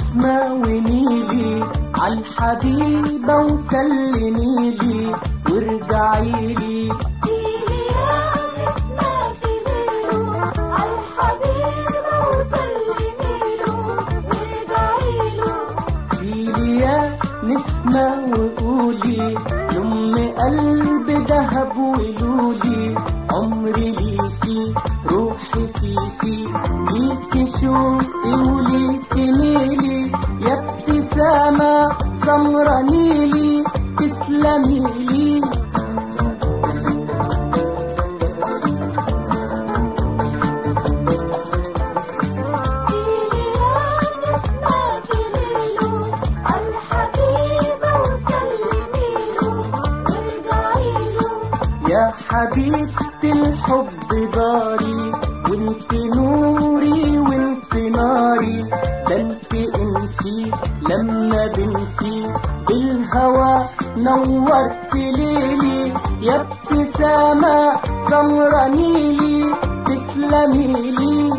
نسمة ونيلي عالحبيبة وسلميلي وارجعيلي سيلي يا نسمة ليله عالحبيبة وسلميله وارجعيله سيلي يا نسمة وقولي لأم قلب دهب ولولي عمري ليكي روحي فيكي ليكي شوقي وليكي ميلي يا ابتسامة سمرة نيلي تسلمي لي سيلي يا نسمة ليله عالحبيبة وسلميله وارجعيله يا حبيبة الحب داري وانت نوري وانت ناري ده انت انتي لما بنتي بالهوى نورت ليلي يا ابتسامة سمرة نيلي تسلمي لي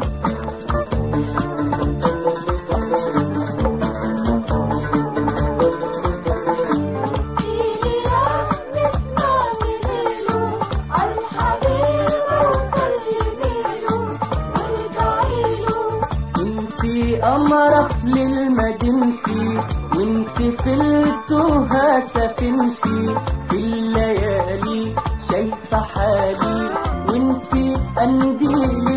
سيلي يا نسمة ليله عالحبيبة وسلميله وارجعيله انتي قمرة في لمدينتي وانتي في التوها سفينتي في الليالي شايفة حالي وانتي قنديلي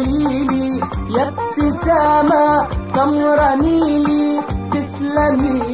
ودليلي يا ابتسامة سمرة نيلي تسلمي